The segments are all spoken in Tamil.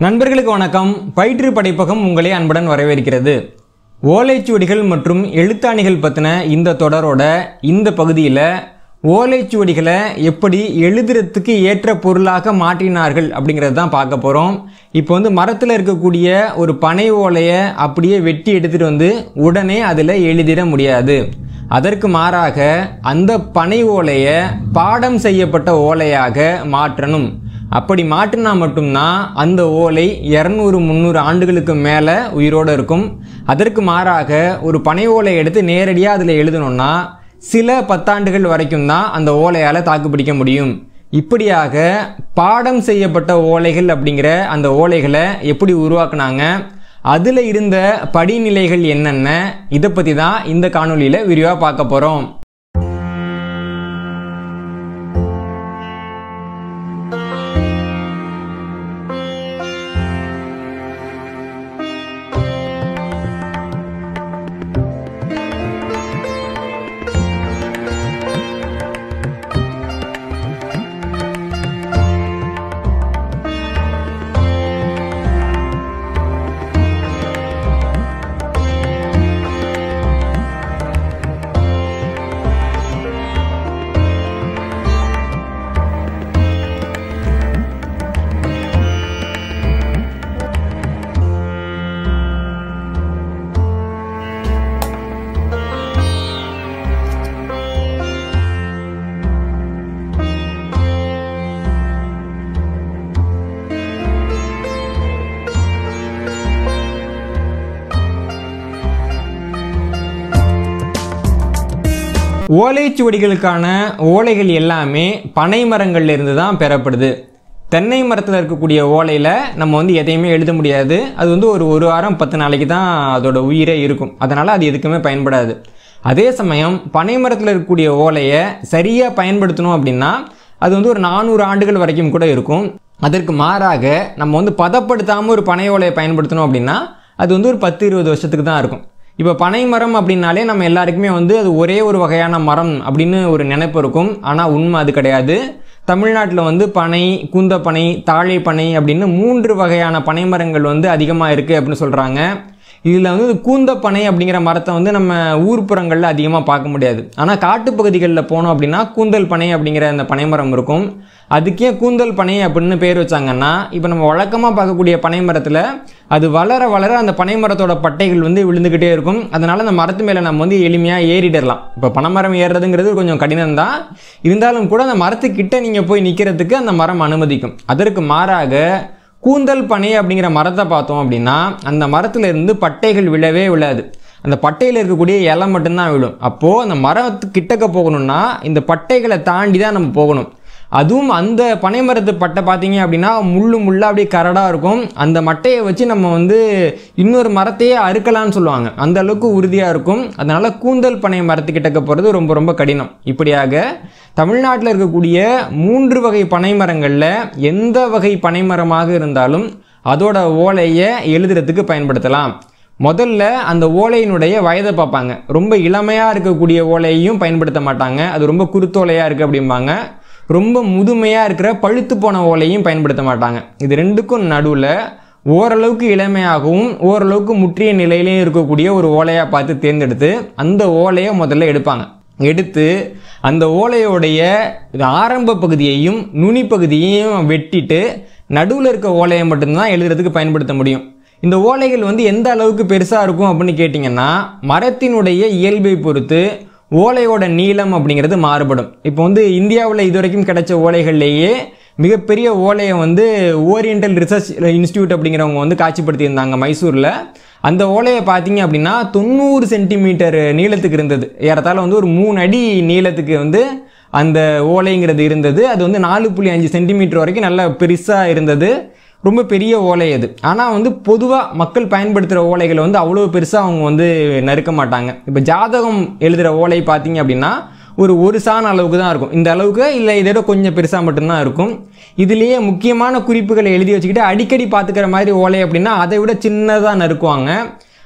நண்பர்களுக்கு வணக்கம் பயிற்று படைப்பகம் உங்களை அன்புடன் வரவேற்கிறது ஓலைச்சுவடிகள் மற்றும் எழுத்தாணிகள் பற்றின இந்த தொடரோட இந்த பகுதியில் ஓலைச்சுவடிகளை எப்படி எழுதுறதுக்கு ஏற்ற பொருளாக மாற்றினார்கள் அப்படிங்கிறது தான் பார்க்க போகிறோம் இப்போ வந்து மரத்தில் இருக்கக்கூடிய ஒரு பனை ஓலையை அப்படியே வெட்டி எடுத்துகிட்டு வந்து உடனே அதில் எழுதிட முடியாது அதற்கு மாறாக அந்த பனை ஓலையை பாடம் செய்யப்பட்ட ஓலையாக மாற்றணும் அப்படி மாற்றினா மட்டும்தான் அந்த ஓலை இரநூறு முந்நூறு ஆண்டுகளுக்கு மேலே உயிரோடு இருக்கும் அதற்கு மாறாக ஒரு பனை ஓலை எடுத்து நேரடியாக அதில் எழுதணும்னா சில பத்தாண்டுகள் வரைக்கும் தான் அந்த ஓலையால் தாக்குப்பிடிக்க முடியும் இப்படியாக பாடம் செய்யப்பட்ட ஓலைகள் அப்படிங்கிற அந்த ஓலைகளை எப்படி உருவாக்குனாங்க அதில் இருந்த படிநிலைகள் என்னென்ன இதை பற்றி தான் இந்த காணொலியில் விரிவாக பார்க்க போகிறோம் ஓலைச்சுவடிகளுக்கான ஓலைகள் எல்லாமே பனை மரங்கள்ல இருந்து தான் பெறப்படுது தென்னை மரத்தில் இருக்கக்கூடிய ஓலையில் நம்ம வந்து எதையுமே எழுத முடியாது அது வந்து ஒரு ஒரு வாரம் பத்து நாளைக்கு தான் அதோட உயிரே இருக்கும் அதனால் அது எதுக்குமே பயன்படாது அதே சமயம் பனை மரத்தில் இருக்கக்கூடிய ஓலையை சரியாக பயன்படுத்தணும் அப்படின்னா அது வந்து ஒரு நானூறு ஆண்டுகள் வரைக்கும் கூட இருக்கும் அதற்கு மாறாக நம்ம வந்து பதப்படுத்தாமல் ஒரு பனை ஓலையை பயன்படுத்தணும் அப்படின்னா அது வந்து ஒரு பத்து இருபது வருஷத்துக்கு தான் இருக்கும் இப்போ பனை மரம் அப்படின்னாலே நம்ம எல்லாருக்குமே வந்து அது ஒரே ஒரு வகையான மரம் அப்படின்னு ஒரு நினைப்பு இருக்கும் ஆனால் உண்மை அது கிடையாது தமிழ்நாட்டில் வந்து பனை குந்தப்பனை தாழைப்பனை அப்படின்னு மூன்று வகையான பனை மரங்கள் வந்து அதிகமாக இருக்குது அப்படின்னு சொல்கிறாங்க இதில் வந்து இந்த கூந்தப்பனை அப்படிங்கிற மரத்தை வந்து நம்ம ஊர்ப்புறங்களில் அதிகமாக பார்க்க முடியாது ஆனால் காட்டுப்பகுதிகளில் போனோம் அப்படின்னா கூந்தல் பனை அப்படிங்கிற அந்த பனைமரம் இருக்கும் அதுக்கே கூந்தல் பனை அப்படின்னு பேர் வச்சாங்கன்னா இப்போ நம்ம வழக்கமாக பார்க்கக்கூடிய பனை மரத்தில் அது வளர வளர அந்த பனை மரத்தோட பட்டைகள் வந்து விழுந்துக்கிட்டே இருக்கும் அதனால் அந்த மரத்து மேலே நம்ம வந்து எளிமையாக ஏறிடலாம் இப்போ பனைமரம் ஏறுறதுங்கிறது கொஞ்சம் கடினம் தான் இருந்தாலும் கூட அந்த மரத்துக்கிட்ட நீங்கள் போய் நிற்கிறதுக்கு அந்த மரம் அனுமதிக்கும் அதற்கு மாறாக கூந்தல் பனை அப்படிங்கிற மரத்தை பார்த்தோம் அப்படின்னா அந்த மரத்துல இருந்து பட்டைகள் விழவே விழாது அந்த பட்டையில் இருக்கக்கூடிய இலை மட்டும்தான் விழும் அப்போது அந்த மரத்து கிட்டக்க போகணும்னா இந்த பட்டைகளை தாண்டி தான் நம்ம போகணும் அதுவும் அந்த பனை மரத்து பட்டை பார்த்தீங்க அப்படின்னா முள்ளு முள்ளா அப்படியே கரடாக இருக்கும் அந்த மட்டையை வச்சு நம்ம வந்து இன்னொரு மரத்தையே அறுக்கலாம்னு சொல்லுவாங்க அந்த அளவுக்கு உறுதியாக இருக்கும் அதனால கூந்தல் பனை மரத்துக்கிட்டக்க போகிறது ரொம்ப ரொம்ப கடினம் இப்படியாக தமிழ்நாட்டில் இருக்கக்கூடிய மூன்று வகை பனை மரங்களில் எந்த வகை பனை மரமாக இருந்தாலும் அதோட ஓலையை எழுதுறதுக்கு பயன்படுத்தலாம் முதல்ல அந்த ஓலையினுடைய வயதை பார்ப்பாங்க ரொம்ப இளமையாக இருக்கக்கூடிய ஓலையையும் பயன்படுத்த மாட்டாங்க அது ரொம்ப குருத்தோலையாக இருக்குது அப்படிம்பாங்க ரொம்ப முதுமையாக இருக்கிற பழுத்து போன ஓலையும் பயன்படுத்த மாட்டாங்க இது ரெண்டுக்கும் நடுவில் ஓரளவுக்கு இளமையாகவும் ஓரளவுக்கு முற்றிய நிலையிலையும் இருக்கக்கூடிய ஒரு ஓலையாக பார்த்து தேர்ந்தெடுத்து அந்த ஓலையை முதல்ல எடுப்பாங்க எடுத்து அந்த ஓலையோடைய ஆரம்ப பகுதியையும் நுனி பகுதியையும் வெட்டிட்டு நடுவில் இருக்க ஓலையை மட்டும்தான் எழுதுறதுக்கு பயன்படுத்த முடியும் இந்த ஓலைகள் வந்து எந்த அளவுக்கு பெருசாக இருக்கும் அப்படின்னு கேட்டிங்கன்னா மரத்தினுடைய இயல்பை பொறுத்து ஓலையோட நீளம் அப்படிங்கிறது மாறுபடும் இப்போ வந்து இந்தியாவில் இதுவரைக்கும் கிடைச்ச ஓலைகள்லேயே மிகப்பெரிய ஓலையை வந்து ஓரியண்டல் ரிசர்ச் இன்ஸ்டியூட் அப்படிங்கிறவங்க வந்து காட்சிப்படுத்தியிருந்தாங்க மைசூரில் அந்த ஓலையை பார்த்தீங்க அப்படின்னா தொண்ணூறு சென்டிமீட்டர் நீளத்துக்கு இருந்தது ஏறத்தாழ வந்து ஒரு மூணு அடி நீளத்துக்கு வந்து அந்த ஓலைங்கிறது இருந்தது அது வந்து நாலு புள்ளி அஞ்சு சென்டிமீட்டர் வரைக்கும் நல்லா பெருசாக இருந்தது ரொம்ப பெரிய ஓலை அது ஆனால் வந்து பொதுவாக மக்கள் பயன்படுத்துகிற ஓலைகளை வந்து அவ்வளோ பெருசாக அவங்க வந்து நறுக்க மாட்டாங்க இப்போ ஜாதகம் எழுதுகிற ஓலை பார்த்தீங்க அப்படின்னா ஒரு ஒரு சான் அளவுக்கு தான் இருக்கும் இந்த அளவுக்கு இல்லை இதோட கொஞ்சம் பெருசாக மட்டும்தான் இருக்கும் இதுலேயே முக்கியமான குறிப்புகளை எழுதி வச்சுக்கிட்டு அடிக்கடி பார்த்துக்கிற மாதிரி ஓலை அப்படின்னா அதை விட சின்னதாக நறுக்குவாங்க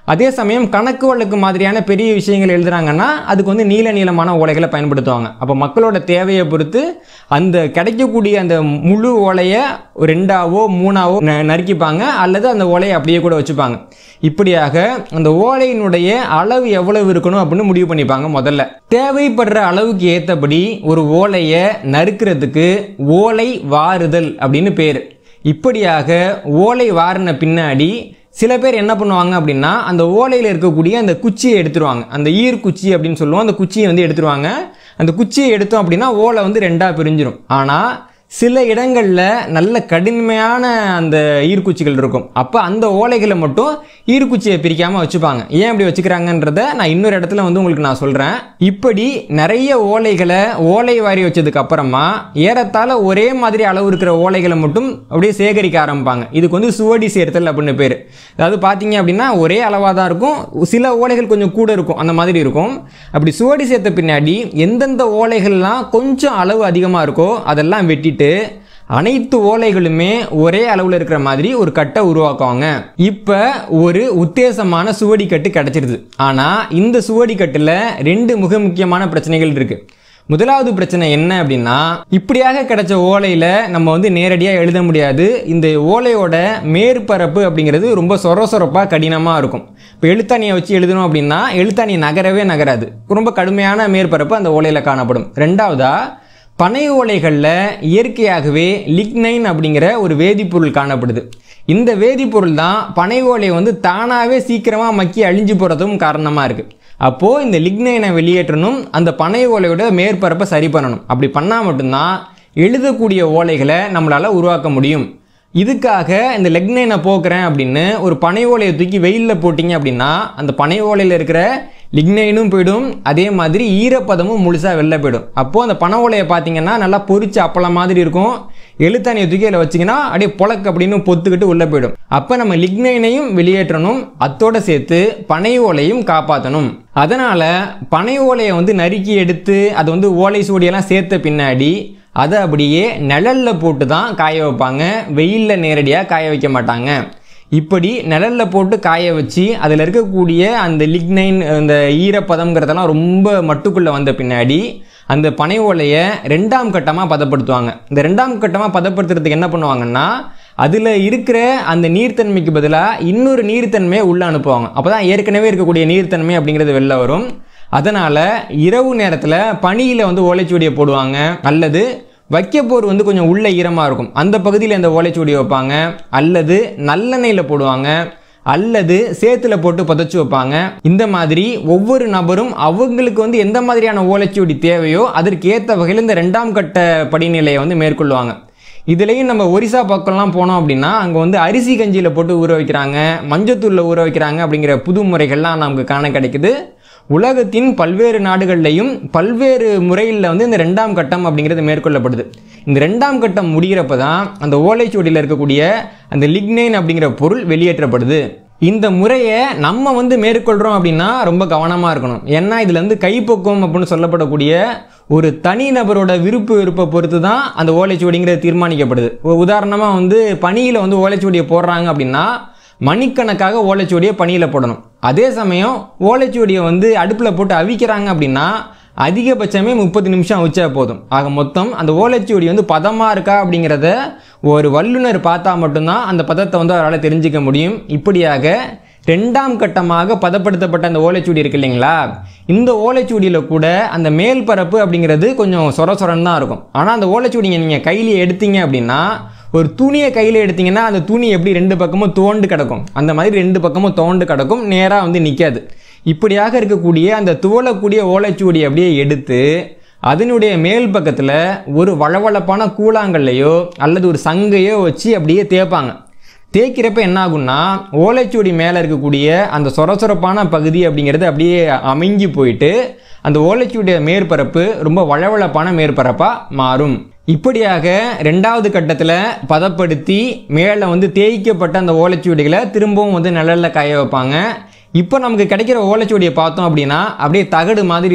அதே சமயம் கணக்கு வழக்கு மாதிரியான பெரிய விஷயங்கள் எழுதுறாங்கன்னா அதுக்கு வந்து நீல நீளமான ஓலைகளை பயன்படுத்துவாங்க அப்போ மக்களோட தேவையை பொறுத்து அந்த கிடைக்கக்கூடிய அந்த முழு ஓலையை ரெண்டாவோ மூணாவோ ந- நறுக்கிப்பாங்க அல்லது அந்த ஓலையை அப்படியே கூட வச்சுப்பாங்க இப்படியாக அந்த ஓலையினுடைய அளவு எவ்வளவு இருக்கணும் அப்படின்னு முடிவு பண்ணிப்பாங்க முதல்ல தேவைப்படுற அளவுக்கு ஏற்றபடி ஒரு ஓலையை நறுக்கிறதுக்கு ஓலை வாறுதல் அப்படின்னு பேர் இப்படியாக ஓலை வாரின பின்னாடி சில பேர் என்ன பண்ணுவாங்க அப்படின்னா அந்த ஓலையில் இருக்கக்கூடிய அந்த குச்சியை எடுத்துருவாங்க அந்த ஈர் குச்சி அப்படின்னு சொல்லுவோம் அந்த குச்சியை வந்து எடுத்துருவாங்க அந்த குச்சியை எடுத்தோம் அப்படின்னா ஓலை வந்து ரெண்டாக பிரிஞ்சிரும் ஆனால் சில இடங்களில் நல்ல கடுமையான அந்த ஈர்க்குச்சிகள் இருக்கும் அப்போ அந்த ஓலைகளை மட்டும் ஈர்க்குச்சியை பிரிக்காமல் வச்சுப்பாங்க ஏன் அப்படி வச்சுக்கிறாங்கன்றத நான் இன்னொரு இடத்துல வந்து உங்களுக்கு நான் சொல்கிறேன் இப்படி நிறைய ஓலைகளை ஓலை வாரி வச்சதுக்கு அப்புறமா ஏறத்தாழ ஒரே மாதிரி அளவு இருக்கிற ஓலைகளை மட்டும் அப்படியே சேகரிக்க ஆரம்பிப்பாங்க இதுக்கு வந்து சுவடி சேர்த்தல் அப்படின்னு பேர் அதாவது பார்த்தீங்க அப்படின்னா ஒரே அளவாக தான் இருக்கும் சில ஓலைகள் கொஞ்சம் கூட இருக்கும் அந்த மாதிரி இருக்கும் அப்படி சுவடி சேர்த்த பின்னாடி எந்தெந்த ஓலைகள்லாம் கொஞ்சம் அளவு அதிகமாக இருக்கோ அதெல்லாம் வெட்டிட்டு அனைத்து ஓலைகளுமே ஒரே அளவில் இருக்கிற மாதிரி ஒரு கட்டை உருவாக்குவாங்க இப்போ ஒரு உத்தேசமான சுவடிக்கட்டு கிடைச்சிருது ஆனால் இந்த சுவடிக்கட்டில் ரெண்டு மிக முக்கியமான பிரச்சனைகள் இருக்கு முதலாவது பிரச்சனை என்ன அப்படின்னா இப்படியாக கிடைச்ச ஓலையில் நம்ம வந்து நேரடியாக எழுத முடியாது இந்த ஓலையோட மேற்பரப்பு அப்படிங்கிறது ரொம்ப சொர சொரப்பாக கடினமாக இருக்கும் இப்போ எழுத்தாணியை வச்சு எழுதணும் அப்படின்னா எழுத்தாணி நகரவே நகராது ரொம்ப கடுமையான மேற்பரப்பு அந்த ஓலையில் காணப்படும் ரெண்டாவதா பனை ஓலைகளில் இயற்கையாகவே லிக்னைன் அப்படிங்கிற ஒரு வேதிப்பொருள் காணப்படுது இந்த வேதிப்பொருள் தான் பனை ஓலையை வந்து தானாகவே சீக்கிரமாக மக்கி அழிஞ்சு போகிறதும் காரணமாக இருக்குது அப்போது இந்த லிக்னைனை வெளியேற்றணும் அந்த பனை ஓலையோட மேற்பரப்பை சரி பண்ணணும் அப்படி பண்ணால் மட்டும்தான் எழுதக்கூடிய ஓலைகளை நம்மளால் உருவாக்க முடியும் இதுக்காக இந்த லெக்னைனை போக்குறேன் அப்படின்னு ஒரு பனை ஓலையை தூக்கி வெயிலில் போட்டிங்க அப்படின்னா அந்த பனை ஓலையில் இருக்கிற லிக்னைனும் போயிடும் அதே மாதிரி ஈரப்பதமும் முழுசாக வெளில போயிடும் அப்போது அந்த பனை ஓலையை பார்த்தீங்கன்னா நல்லா பொரிச்சு அப்பளம் மாதிரி இருக்கும் எழுத்தாணியை தூக்கி அதில் வச்சிங்கன்னா அப்படியே புழக்கு அப்படின்னு பொத்துக்கிட்டு உள்ளே போயிடும் அப்போ நம்ம லிக்னைனையும் வெளியேற்றணும் அத்தோட சேர்த்து பனை ஓலையும் காப்பாற்றணும் அதனால் பனை ஓலையை வந்து நறுக்கி எடுத்து அதை வந்து ஓலை சூடியெல்லாம் சேர்த்த பின்னாடி அதை அப்படியே நிழல்ல போட்டு தான் காய வைப்பாங்க வெயிலில் நேரடியாக காய வைக்க மாட்டாங்க இப்படி நிழல்ல போட்டு காய வச்சு அதில் இருக்கக்கூடிய அந்த லிக்னைன் அந்த ஈரப்பதம்ங்கிறதெல்லாம் ரொம்ப மட்டுக்குள்ளே வந்த பின்னாடி அந்த பனை ஓலையை ரெண்டாம் கட்டமாக பதப்படுத்துவாங்க இந்த ரெண்டாம் கட்டமாக பதப்படுத்துறதுக்கு என்ன பண்ணுவாங்கன்னா அதில் இருக்கிற அந்த நீர்த்தன்மைக்கு பதிலாக இன்னொரு நீர்த்தன்மையை உள்ளே அனுப்புவாங்க அப்போ தான் ஏற்கனவே இருக்கக்கூடிய நீர்த்தன்மை அப்படிங்கிறது வெளில வரும் அதனால் இரவு நேரத்தில் பனியில் வந்து ஓலைச்சுவடியை போடுவாங்க அல்லது வைக்கப்போர் வந்து கொஞ்சம் உள்ள ஈரமாக இருக்கும் அந்த பகுதியில் இந்த ஓலைச்சுவடியை வைப்பாங்க அல்லது நல்லெண்ணெயில் போடுவாங்க அல்லது சேத்துல போட்டு புதைச்சி வைப்பாங்க இந்த மாதிரி ஒவ்வொரு நபரும் அவங்களுக்கு வந்து எந்த மாதிரியான ஓலைச்சுவடி தேவையோ அதற்கு ஏற்ற வகையில் இந்த ரெண்டாம் கட்ட படிநிலையை வந்து மேற்கொள்வாங்க இதுலேயும் நம்ம ஒரிசா பக்கம்லாம் போனோம் அப்படின்னா அங்கே வந்து அரிசி கஞ்சியில் போட்டு ஊற வைக்கிறாங்க மஞ்சத்தூளில் ஊற வைக்கிறாங்க அப்படிங்கிற புது முறைகள்லாம் நமக்கு காண கிடைக்குது உலகத்தின் பல்வேறு நாடுகள்லையும் பல்வேறு முறையில் வந்து இந்த ரெண்டாம் கட்டம் அப்படிங்கிறது மேற்கொள்ளப்படுது இந்த ரெண்டாம் கட்டம் முடிகிறப்ப தான் அந்த ஓலைச்சுவடியில் இருக்கக்கூடிய அந்த லிக்னைன் அப்படிங்கிற பொருள் வெளியேற்றப்படுது இந்த முறையை நம்ம வந்து மேற்கொள்கிறோம் அப்படின்னா ரொம்ப கவனமாக இருக்கணும் ஏன்னா இதில் வந்து கைப்பக்குவம் அப்படின்னு சொல்லப்படக்கூடிய ஒரு தனி நபரோட விருப்பு விருப்பை பொறுத்து தான் அந்த ஓலைச்சுவடிங்கிறது தீர்மானிக்கப்படுது உதாரணமாக வந்து பனியில் வந்து ஓலைச்சுவடியை போடுறாங்க அப்படின்னா மணிக்கணக்காக ஓலைச்சுவடியை பனியில் போடணும் அதே சமயம் ஓலைச்சுவடியை வந்து அடுப்பில் போட்டு அவிக்கிறாங்க அப்படின்னா அதிகபட்சமே முப்பது நிமிஷம் வச்சா போதும் ஆக மொத்தம் அந்த ஓலைச்சுவடி வந்து பதமாக இருக்கா அப்படிங்கிறத ஒரு வல்லுனர் பார்த்தா மட்டும்தான் அந்த பதத்தை வந்து அவரால் தெரிஞ்சுக்க முடியும் இப்படியாக ரெண்டாம் கட்டமாக பதப்படுத்தப்பட்ட அந்த ஓலைச்சுவடி இருக்கு இல்லைங்களா இந்த ஓலைச்சுவடியில் கூட அந்த மேல் பரப்பு அப்படிங்கிறது கொஞ்சம் சொர சொரன்னு தான் இருக்கும் ஆனால் அந்த ஓலைச்சுவடிங்க நீங்கள் கையில் எடுத்தீங்க அப்படின்னா ஒரு துணியை கையில் எடுத்தீங்கன்னா அந்த துணி எப்படி ரெண்டு பக்கமும் தோண்டு கிடக்கும் அந்த மாதிரி ரெண்டு பக்கமும் தோண்டு கிடக்கும் நேராக வந்து நிற்காது இப்படியாக இருக்கக்கூடிய அந்த துவளக்கூடிய ஓலைச்சுவடி அப்படியே எடுத்து அதனுடைய மேல் பக்கத்தில் ஒரு வளவளப்பான கூழாங்கல்லையோ அல்லது ஒரு சங்கையோ வச்சு அப்படியே தேய்ப்பாங்க தேய்க்கிறப்ப என்ன ஆகும்னா ஓலைச்சுவடி மேலே இருக்கக்கூடிய அந்த சொரசொரப்பான பகுதி அப்படிங்கிறது அப்படியே அமைங்கி போயிட்டு அந்த ஓலைச்சுவடிய மேற்பரப்பு ரொம்ப வளவளப்பான மேற்பரப்பாக மாறும் இப்படியாக ரெண்டாவது கட்டத்தில் பதப்படுத்தி மேலே வந்து தேய்க்கப்பட்ட அந்த ஓலைச்சுவடிகளை திரும்பவும் வந்து நிழலில் காய வைப்பாங்க இப்போ நமக்கு கிடைக்கிற ஓலைச்சுவடியை பார்த்தோம் அப்படின்னா அப்படியே தகடு மாதிரி இருக்கும்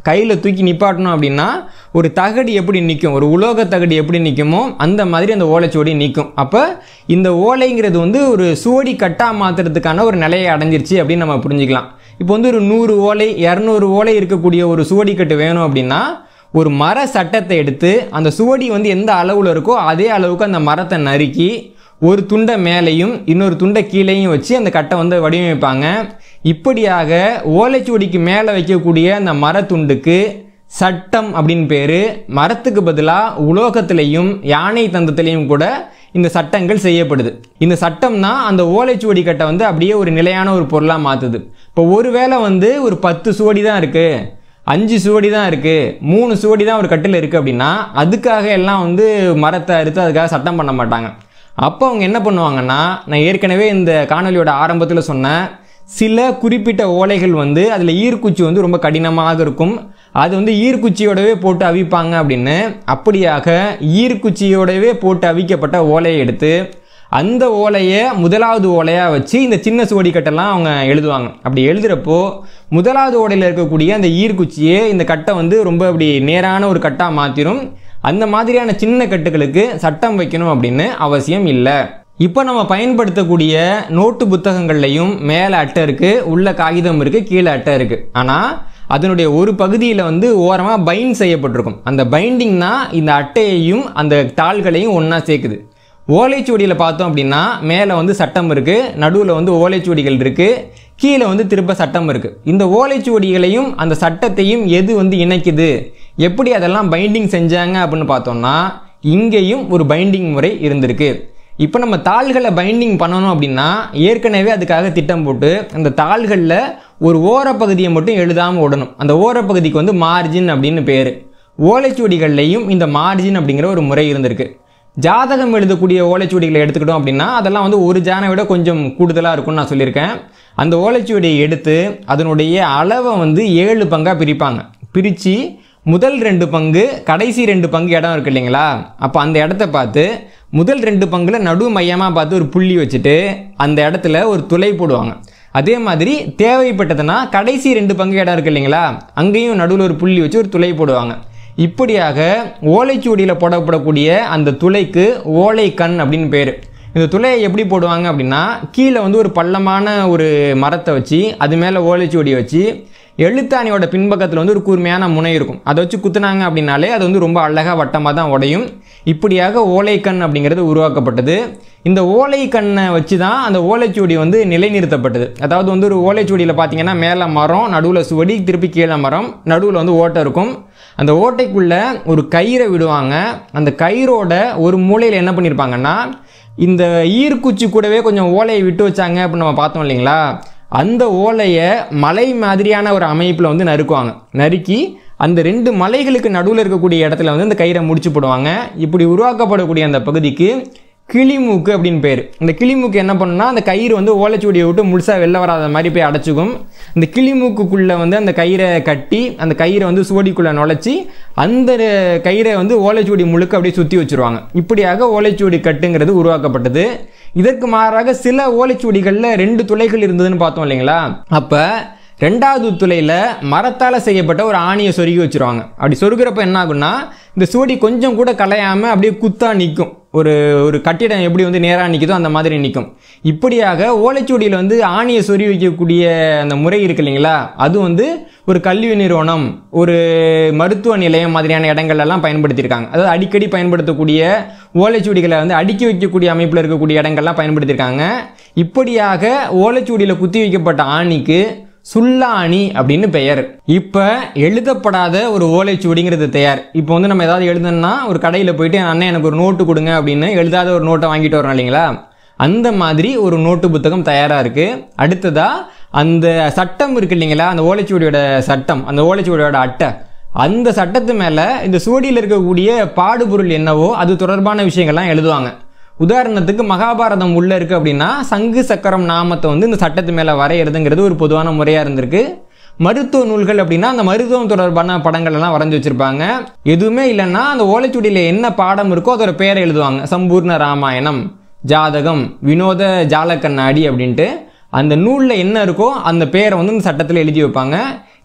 கையில் தூக்கி நிப்பாட்டணும் அப்படின்னா ஒரு தகடு எப்படி நிற்கும் ஒரு உலோக தகடு எப்படி நிற்குமோ அந்த மாதிரி அந்த ஓலைச்சுவடி நிற்கும் அப்போ இந்த ஓலைங்கிறது வந்து ஒரு சுவடி கட்டா மாற்றுறதுக்கான ஒரு நிலையை அடைஞ்சிருச்சு அப்படின்னு நம்ம புரிஞ்சுக்கலாம் இப்போ வந்து ஒரு நூறு ஓலை இரநூறு ஓலை இருக்கக்கூடிய ஒரு சுவடிக்கட்டு வேணும் அப்படின்னா ஒரு மர சட்டத்தை எடுத்து அந்த சுவடி வந்து எந்த அளவில் இருக்கோ அதே அளவுக்கு அந்த மரத்தை நறுக்கி ஒரு துண்டை மேலேயும் இன்னொரு துண்டை கீழேயும் வச்சு அந்த கட்டை வந்து வடிவமைப்பாங்க இப்படியாக ஓலைச்சுவடிக்கு மேலே வைக்கக்கூடிய அந்த மரத்துண்டுக்கு சட்டம் அப்படின்னு பேர் மரத்துக்கு பதிலாக உலோகத்திலையும் யானை தந்தத்திலையும் கூட இந்த சட்டங்கள் செய்யப்படுது இந்த சட்டம் தான் அந்த ஓலைச்சுவடி கட்டை வந்து அப்படியே ஒரு நிலையான ஒரு பொருளாக மாற்றுது இப்போ ஒருவேளை வந்து ஒரு பத்து சுவடி தான் இருக்குது அஞ்சு சுவடி தான் இருக்குது மூணு சுவடி தான் ஒரு கட்டில் இருக்குது அப்படின்னா அதுக்காக எல்லாம் வந்து மரத்தை அறுத்து அதுக்காக சட்டம் பண்ண மாட்டாங்க அப்போ அவங்க என்ன பண்ணுவாங்கன்னா நான் ஏற்கனவே இந்த காணொலியோட ஆரம்பத்தில் சொன்னேன் சில குறிப்பிட்ட ஓலைகள் வந்து அதில் ஈர்க்குச்சி வந்து ரொம்ப கடினமாக இருக்கும் அது வந்து ஈர்க்குச்சியோடவே போட்டு அவிப்பாங்க அப்படின்னு அப்படியாக ஈர்க்குச்சியோடவே போட்டு அவிக்கப்பட்ட ஓலையை எடுத்து அந்த ஓலையை முதலாவது ஓலையாக வச்சு இந்த சின்ன சுவடிக்கட்டெல்லாம் அவங்க எழுதுவாங்க அப்படி எழுதுகிறப்போ முதலாவது ஓலையில் இருக்கக்கூடிய அந்த ஈர்க்குச்சியே இந்த கட்டை வந்து ரொம்ப அப்படி நேரான ஒரு கட்டாக மாற்றிடும் அந்த மாதிரியான சின்ன கட்டுகளுக்கு சட்டம் வைக்கணும் அப்படின்னு அவசியம் இல்லை இப்போ நம்ம பயன்படுத்தக்கூடிய நோட்டு புத்தகங்கள்லையும் மேலே அட்டை இருக்குது உள்ள காகிதம் இருக்குது கீழே அட்டை இருக்குது ஆனால் அதனுடைய ஒரு பகுதியில் வந்து ஓரமாக பைண்ட் செய்யப்பட்டிருக்கும் அந்த பைண்டிங் தான் இந்த அட்டையையும் அந்த தாள்களையும் ஒன்றா சேர்க்குது ஓலைச்சுவடியில் பார்த்தோம் அப்படின்னா மேலே வந்து சட்டம் இருக்குது நடுவில் வந்து ஓலைச்சுவடிகள் இருக்குது கீழே வந்து திரும்ப சட்டம் இருக்குது இந்த ஓலைச்சுவடிகளையும் அந்த சட்டத்தையும் எது வந்து இணைக்குது எப்படி அதெல்லாம் பைண்டிங் செஞ்சாங்க அப்படின்னு பார்த்தோம்னா இங்கேயும் ஒரு பைண்டிங் முறை இருந்திருக்கு இப்போ நம்ம தாள்களை பைண்டிங் பண்ணணும் அப்படின்னா ஏற்கனவே அதுக்காக திட்டம் போட்டு அந்த தாள்களில் ஒரு ஓரப்பகுதியை மட்டும் எழுதாமல் விடணும் அந்த ஓரப்பகுதிக்கு வந்து மார்ஜின் அப்படின்னு பேர் ஓலைச்சுவடிகள்லையும் இந்த மார்ஜின் அப்படிங்கிற ஒரு முறை இருந்திருக்கு ஜாதகம் எழுதக்கூடிய ஓலைச்சுவடிகளை எடுத்துக்கிட்டோம் அப்படின்னா அதெல்லாம் வந்து ஒரு ஜானை விட கொஞ்சம் கூடுதலாக இருக்கும்னு நான் சொல்லியிருக்கேன் அந்த ஓலைச்சுவடியை எடுத்து அதனுடைய அளவை வந்து ஏழு பங்காக பிரிப்பாங்க பிரித்து முதல் ரெண்டு பங்கு கடைசி ரெண்டு பங்கு இடம் இருக்கு இல்லைங்களா அப்போ அந்த இடத்த பார்த்து முதல் ரெண்டு பங்கில் நடு மையமாக பார்த்து ஒரு புள்ளி வச்சுட்டு அந்த இடத்துல ஒரு துளை போடுவாங்க அதே மாதிரி தேவைப்பட்டதுன்னா கடைசி ரெண்டு பங்கு இடம் இருக்கு இல்லைங்களா அங்கேயும் நடுவில் ஒரு புள்ளி வச்சு ஒரு துளை போடுவாங்க இப்படியாக ஓலைச்சுவடியில் போடப்படக்கூடிய அந்த துளைக்கு ஓலை கண் அப்படின்னு பேர் இந்த துளையை எப்படி போடுவாங்க அப்படின்னா கீழே வந்து ஒரு பள்ளமான ஒரு மரத்தை வச்சு அது மேலே ஓலைச்சுவடியை வச்சு எழுத்தாணியோட பின்பக்கத்தில் வந்து ஒரு கூர்மையான முனை இருக்கும் அதை வச்சு குத்துனாங்க அப்படின்னாலே அது வந்து ரொம்ப அழகாக வட்டமாக தான் உடையும் இப்படியாக ஓலைக்கண் அப்படிங்கிறது உருவாக்கப்பட்டது இந்த ஓலைக்கண்ணை வச்சு தான் அந்த ஓலைச்சுவடி வந்து நிலைநிறுத்தப்பட்டது அதாவது வந்து ஒரு ஓலைச்சுவடியில் பார்த்தீங்கன்னா மேலே மரம் நடுவில் சுவடி திருப்பி கீழே மரம் நடுவில் வந்து ஓட்டை இருக்கும் அந்த ஓட்டைக்குள்ளே ஒரு கயிறை விடுவாங்க அந்த கயிறோட ஒரு மூலையில் என்ன பண்ணியிருப்பாங்கன்னா இந்த ஈர்க்குச்சி கூடவே கொஞ்சம் ஓலையை விட்டு வச்சாங்க அப்படின்னு நம்ம பார்த்தோம் இல்லைங்களா அந்த ஓலையை மலை மாதிரியான ஒரு அமைப்பில் வந்து நறுக்குவாங்க நறுக்கி அந்த ரெண்டு மலைகளுக்கு நடுவில் இருக்கக்கூடிய இடத்துல வந்து அந்த கயிறை முடிச்சு போடுவாங்க இப்படி உருவாக்கப்படக்கூடிய அந்த பகுதிக்கு கிளிமூக்கு அப்படின்னு பேர் இந்த கிளிமூக்கு என்ன பண்ணுன்னா அந்த கயிறு வந்து ஓலைச்சுவடியை விட்டு முழுசாக வெளில வராத மாதிரி போய் அடைச்சிக்கும் இந்த கிளிமூக்குக்குள்ளே வந்து அந்த கயிறை கட்டி அந்த கயிறை வந்து சுவடிக்குள்ளே நுழைச்சி அந்த கயிறை வந்து ஓலைச்சுவடி முழுக்க அப்படியே சுற்றி வச்சுருவாங்க இப்படியாக ஓலைச்சுவடி கட்டுங்கிறது உருவாக்கப்பட்டது இதற்கு மாறாக சில ஓலைச்சுவடிகளில் ரெண்டு துளைகள் இருந்ததுன்னு பார்த்தோம் இல்லைங்களா அப்போ ரெண்டாவது துளையில் மரத்தால் செய்யப்பட்ட ஒரு ஆணியை சொருகி வச்சுருவாங்க அப்படி சொருகிறப்ப என்ன ஆகும்னா இந்த சுவடி கொஞ்சம் கூட கலையாமல் அப்படியே குத்தா நிற்கும் ஒரு ஒரு கட்டிடம் எப்படி வந்து நேராக நிற்குதோ அந்த மாதிரி நிற்கும் இப்படியாக ஓலைச்சுவடியில் வந்து ஆணியை சொருகி வைக்கக்கூடிய அந்த முறை இருக்கு இல்லைங்களா அது வந்து ஒரு கல்வி நிறுவனம் ஒரு மருத்துவ நிலையம் மாதிரியான இடங்கள்லாம் பயன்படுத்தியிருக்காங்க அதாவது அடிக்கடி பயன்படுத்தக்கூடிய ஓலைச்சுவடிகளை வந்து அடுக்கி வைக்கக்கூடிய அமைப்பில் இருக்கக்கூடிய இடங்கள்லாம் பயன்படுத்தியிருக்காங்க இப்படியாக ஓலைச்சுவடியில் குத்தி வைக்கப்பட்ட ஆணிக்கு சுல்லாணி அப்படின்னு பெயர் இப்போ எழுதப்படாத ஒரு ஓலைச்சுவடிங்கிறது தயார் இப்போ வந்து நம்ம ஏதாவது எழுதணும்னா ஒரு கடையில் போயிட்டு அண்ணன் எனக்கு ஒரு நோட்டு கொடுங்க அப்படின்னு எழுதாத ஒரு நோட்டை வாங்கிட்டு வரோம் இல்லைங்களா அந்த மாதிரி ஒரு நோட்டு புத்தகம் தயாராக இருக்குது அடுத்ததாக அந்த சட்டம் இருக்கு இல்லைங்களா அந்த ஓலைச்சுவடியோட சட்டம் அந்த ஓலைச்சுவடியோட அட்டை அந்த சட்டத்து மேலே இந்த சுவடியில் இருக்கக்கூடிய பாடுபொருள் என்னவோ அது தொடர்பான விஷயங்கள்லாம் எழுதுவாங்க உதாரணத்துக்கு மகாபாரதம் உள்ள இருக்கு அப்படின்னா சங்கு சக்கரம் நாமத்தை வந்து இந்த சட்டத்து மேலே வரைகிறதுங்கிறது ஒரு பொதுவான முறையாக இருந்திருக்கு மருத்துவ நூல்கள் அப்படின்னா அந்த மருத்துவம் தொடர்பான படங்கள் எல்லாம் வரைஞ்சி வச்சிருப்பாங்க எதுவுமே இல்லைன்னா அந்த ஓலைச்சுவடியில் என்ன பாடம் இருக்கோ அதோட பேரை எழுதுவாங்க சம்பூர்ண ராமாயணம் ஜாதகம் வினோத ஜால கண்ணாடி அப்படின்ட்டு அந்த நூலில் என்ன இருக்கோ அந்த பேரை வந்து இந்த சட்டத்தில் எழுதி வைப்பாங்க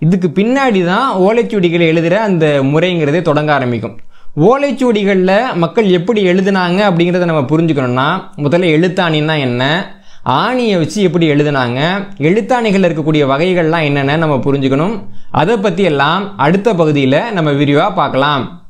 இதுக்கு பின்னாடி தான் ஓலைச்சுவடிகளை எழுதுகிற அந்த முறைங்கிறதே தொடங்க ஆரம்பிக்கும் ஓலைச்சுவடிகளில் மக்கள் எப்படி எழுதுனாங்க அப்படிங்கிறத நம்ம புரிஞ்சுக்கணும்னா முதல்ல எழுத்தாணின்னா என்ன ஆணியை வச்சு எப்படி எழுதுனாங்க எழுத்தாணிகள் இருக்கக்கூடிய வகைகள்லாம் என்னென்ன நம்ம புரிஞ்சுக்கணும் அதை பற்றி எல்லாம் அடுத்த பகுதியில் நம்ம விரிவாக பார்க்கலாம்